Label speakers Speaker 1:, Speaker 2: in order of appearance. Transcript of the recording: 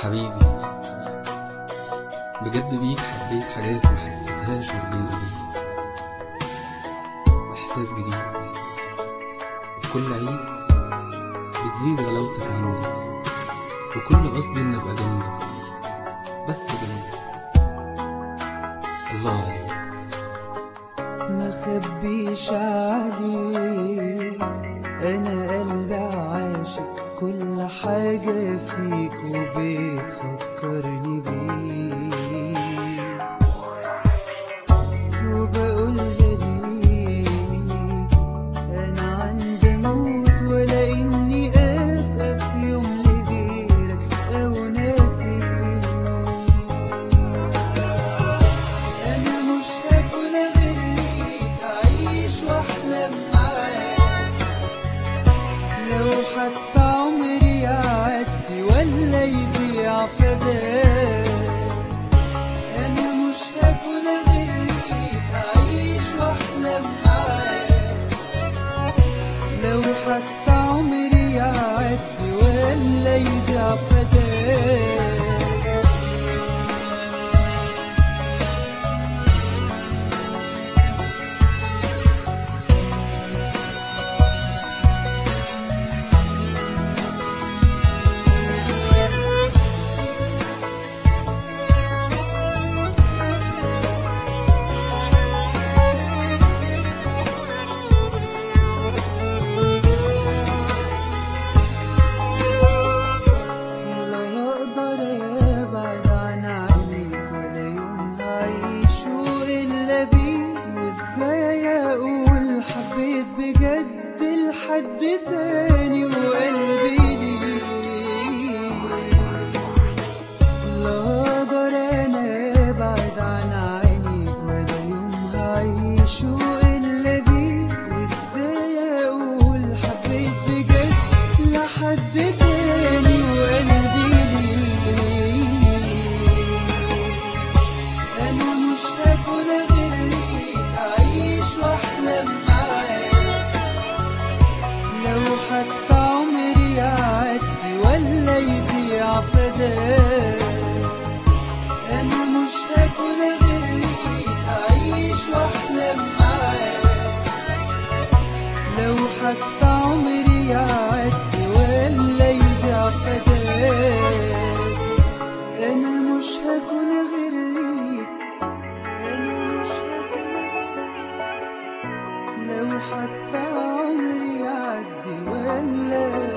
Speaker 1: حبيبي بجد بيك حبيت حاجات ما حسيتهاش غير بيك إحساس جديد وفي كل عيد بتزيد غلاوتك عندي وكل قصدي إن أبقى جنبك بس جنبك الله عليك
Speaker 2: ما خبيش عليك انا قلبي عاشق كل حاجة فيك وبتفكرني بيك وبقولها ليك انا عندي موت ولا اني ابقى في يوم لغيرك او ناسيك انا مش هاكل غير ليك اعيش واحلم معاك لو حتى عمري يعدي ولا يضيع فداك انا مش هاكل غير ليك اعيش واحلم معاك لو حتى عمري يعدي ولا يضيع فداك لا اقدر ابعد عن عينيك ولا يوم هعيشه الا بيك وازاي اقول حبيت بجد لحد تاني وقلبي ليك لا اقدر انا ابعد عن عينيك ولا يوم هعيشه الا بيك وازاي اقول حبيت بجد لحد تاني وقلبي ليك انا مش هاكل غير ليك اعيش واحلم معاك لو حتى عمري يعدي ولا يضيع فداك انا مش هاكل غير ليك اعيش واحلم معاك لو حتى عمري يعدي ولا يضيع فداك انا مش هكون غير ليك انا مش هكون غير ليك لو حتى عمري يعدي ولا